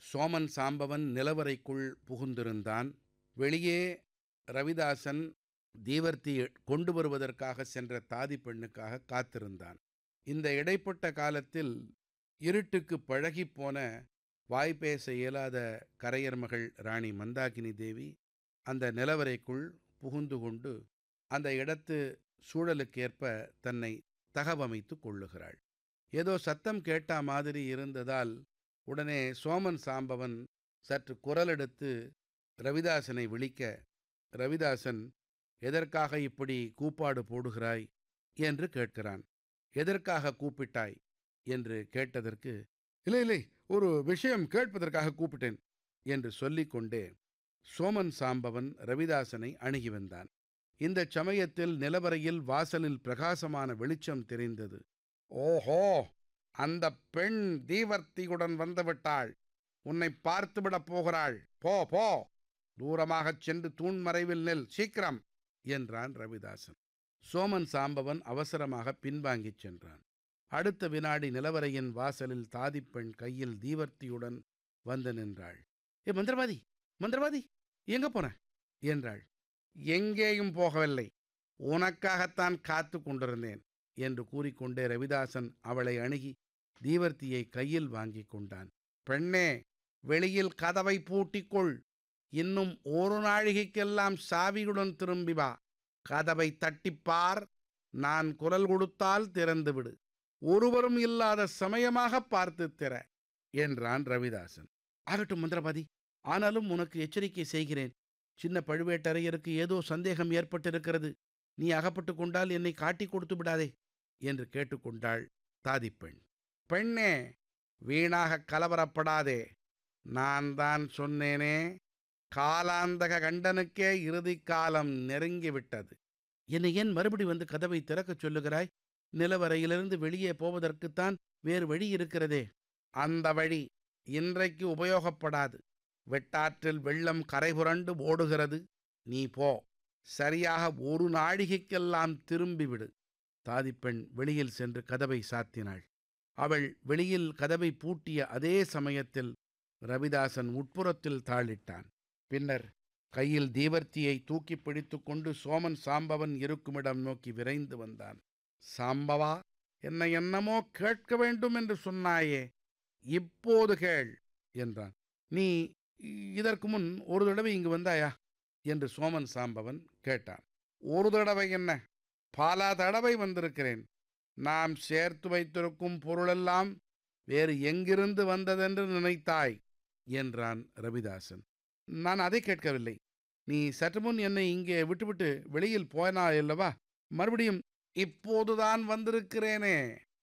சோமன் சாம்பவன் நிலவறைக்குள் புகுந்திருந்தான் வெளியே ரவிதாசன் தீவர்த்தி கொண்டு வருவதற்காக சென்ற தாதி பெண்ணுக்காக காத்திருந்தான் இந்த இடைப்பட்ட காலத்தில் இருட்டுக்கு பழகிப்போன வாய்ப்பேச இயலாத கரையர் மகள் ராணி மந்தாகினி தேவி அந்த நிலவறைக்குள் புகுந்து கொண்டு அந்த இடத்து சூழலுக்கேற்ப தன்னை தகவமைத்து கொள்ளுகிறாள் ஏதோ சத்தம் கேட்டா மாதிரி இருந்ததால் உடனே சோமன் சாம்பவன் சற்று குரலெடுத்து ரவிதாசனை விழிக்க ரவிதாசன் எதற்காக இப்படி கூப்பாடு போடுகிறாய் என்று கேட்கிறான் எதற்காக கூப்பிட்டாய் என்று கேட்டதற்கு இல்லை இல்லை ஒரு விஷயம் கேட்பதற்காக கூப்பிட்டேன் என்று சொல்லிக்கொண்டே சோமன் சாம்பவன் ரவிதாசனை அணுகி வந்தான் இந்த சமயத்தில் நிலவரையில் வாசலில் பிரகாசமான வெளிச்சம் தெரிந்தது ஓஹோ அந்த பெண் தீவர்த்தியுடன் வந்துவிட்டாள் உன்னை பார்த்துவிடப் போகிறாள் போ போ தூரமாகச் சென்று தூண்மறைவில் நெல் சீக்கிரம் என்றான் ரவிதாசன் சோமன் சாம்பவன் அவசரமாக பின்வாங்கிச் சென்றான் அடுத்த வினாடி நிலவரையின் வாசலில் தாதிப்பெண் கையில் தீவர்த்தியுடன் வந்து நின்றாள் ஏ மந்திரவாதி மந்திரவாதி எங்க போன என்றாள் எங்கேயும் போகவில்லை உனக்காகத்தான் காத்து கொண்டிருந்தேன் என்று கூறிக்கொண்டே ரவிதாசன் அவளை அணுகி தீவர்த்தியை கையில் வாங்கிக் கொண்டான் பெண்ணே வெளியில் கதவை பூட்டிக்கொள் இன்னும் ஒரு நாழிகைக்கெல்லாம் சாவியுடன் திரும்பி வா கதவை தட்டிப்பார் நான் குரல் கொடுத்தால் திறந்துவிடு ஒருவரும் இல்லாத சமயமாக பார்த்து திற என்றான் ரவிதாசன் ஆகட்டும் மந்திரவாதி ஆனாலும் உனக்கு எச்சரிக்கை செய்கிறேன் சின்ன பழுவேட்டரையருக்கு ஏதோ சந்தேகம் ஏற்பட்டிருக்கிறது நீ அகப்பட்டு கொண்டால் என்னை காட்டிக் கொடுத்து விடாதே என்று கேட்டுக்கொண்டாள் தாதிப்பெண் பெண்ணே வீணாக கலவரப்படாதே நான் தான் சொன்னேனே காலாந்தக கண்டனுக்கே இறுதி காலம் நெருங்கிவிட்டது என்னை ஏன் மறுபடி வந்து கதவை திறக்கச் சொல்லுகிறாய் நிலவரையிலிருந்து வெளியே போவதற்குத்தான் வேறு வழி இருக்கிறதே அந்த வழி இன்றைக்கு உபயோகப்படாது வெட்டாற்றில் வெள்ளம் கரைபுரண்டு ஓடுகிறது நீ போ சரியாக ஒரு நாழிகைக்கெல்லாம் திரும்பிவிடு தாதிப்பெண் வெளியில் சென்று கதவை சாத்தினாள் அவள் வெளியில் கதவை பூட்டிய அதே சமயத்தில் ரவிதாசன் உட்புறத்தில் தாளிட்டான் பின்னர் கையில் தீவர்த்தியை தூக்கி பிடித்துக் கொண்டு சோமன் சாம்பவன் இருக்குமிடம் நோக்கி விரைந்து வந்தான் சாம்பவா என்னை என்னமோ கேட்க வேண்டும் என்று சொன்னாயே இப்போது கேள் என்றான் நீ இதற்கு முன் ஒரு தடவை இங்கு வந்தாயா என்று சோமன் சாம்பவன் கேட்டான் ஒரு தடவை என்ன பல தடவை வந்திருக்கிறேன் நாம் சேர்த்து வைத்திருக்கும் பொருளெல்லாம் வேறு எங்கிருந்து வந்ததென்று நினைத்தாய் என்றான் ரவிதாசன் நான் அதை கேட்கவில்லை நீ சற்று முன் என்னை இங்கே விட்டுவிட்டு வெளியில் போனாய் அல்லவா மறுபடியும் இப்போதுதான் வந்திருக்கிறேனே